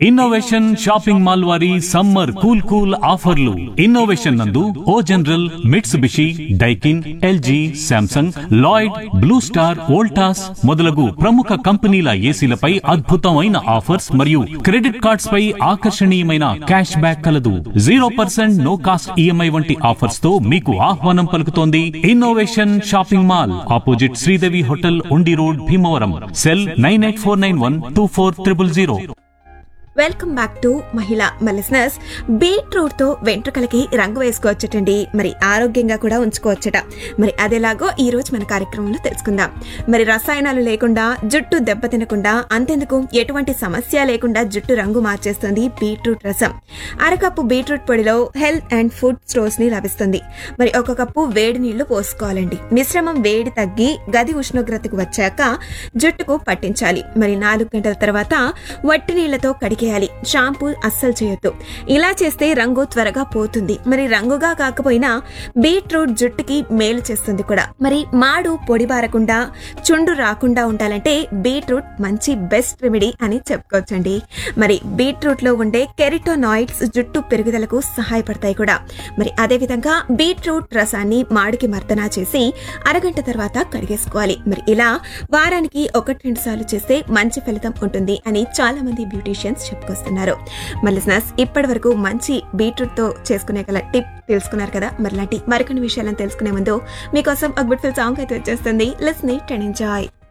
innovation shopping mall వారి summer cool cool ఆఫర్లు innovation నందు O General Mitsubishi Daikin LG Samsung Lloyd Blue Star Voltas మొదలగు ప్రముఖ కంపెనీల ఏసీలపై అద్భుతమైన ఆఫర్స్ మరియు క్రెడిట్ కార్డ్స్ పై ఆకర్షణీయమైన క్యాష్ బ్యాక్ కలదు zero percent no cost EMI వంటి ఆఫర్స్ తో మీకు ఆహ్వానం పలుకుతోంది innovation shopping mall opposite Sridevi hotel Undi road Bhimavaram cell nine eight four nine one two four triple zero welcome back to మహిళా మలిసినస్ బీట్రూట్ తో వెంట్రుకలకి రంగు వేసుకోవచ్చటండి మరి ఆరోగ్యంగా కూడా ఉంచుకోవచ్చట మరి అదేలాగో ఈ రోజు మన కార్యక్రమంలో తెలుసుకుందాం మరి రసాయనాలు లేకుండా జుట్టు దెబ్బతినకుండా అంతెందుకు ఎటువంటి సమస్య లేకుండా జుట్టు రంగు మార్చేస్తుంది బీట్రూట్ రసం అరకప్పు బీట్రూట్ పొడిలో హెల్త్ అండ్ ఫుడ్ స్టోర్స్ ని లభిస్తుంది మరి ఒక కప్పు వేడి నీళ్లు పోసుకోవాలండి మిశ్రమం వేడి తగ్గి గది ఉష్ణోగ్రతకు వచ్చాక జుట్టుకు పట్టించాలి మరి నాలుగు గంటల తర్వాత వట్టి నీళ్లతో కడిగేయాలి షాంపూ అస్సలు చేయొద్దు ఇలా చేస్తే రంగు త్వరగా పోతుంది మరి రంగుగా కాకపోయినా బీట్రూట్ జుట్టుకి మేలు చేస్తుంది కూడా మరి మాడు పొడి బారకుండా చుండు రాకుండా ఉండాలంటే బీట్రూట్ మంచి బెస్ట్ రెమెడీ అని చెప్పుకోవచ్చండి మరి బీట్రూట్ లో ఉండే కెరిటోనాయిడ్స్ జుట్టు పెరుగుదలకు సహాయపడతాయి కూడా మరి అదే విధంగా బీట్రూట్ రసాన్ని మాడికి మర్దనా చేసి అరగంట తర్వాత కడిగేసుకోవాలి మరి ఇలా వారానికి ఒకటి రెండు సార్లు చేస్తే మంచి ఫలితం ఉంటుంది అని చాలా మంది బ్యూటీషియన్స్ చెప్పుకొస్తున్నారు మళ్ళీ ఇప్పటి వరకు మంచి బీట్రూట్ తో చేసుకునే గల టిప్ తెలుసుకున్నారు కదా మరి లాంటి మరికొన్ని విషయాలను తెలుసుకునే ముందు మీకోసం ఒక బ్యూటిఫుల్ సాంగ్ అయితే వచ్చేస్తుంది లిస్ని టెన్ ఎంజాయ్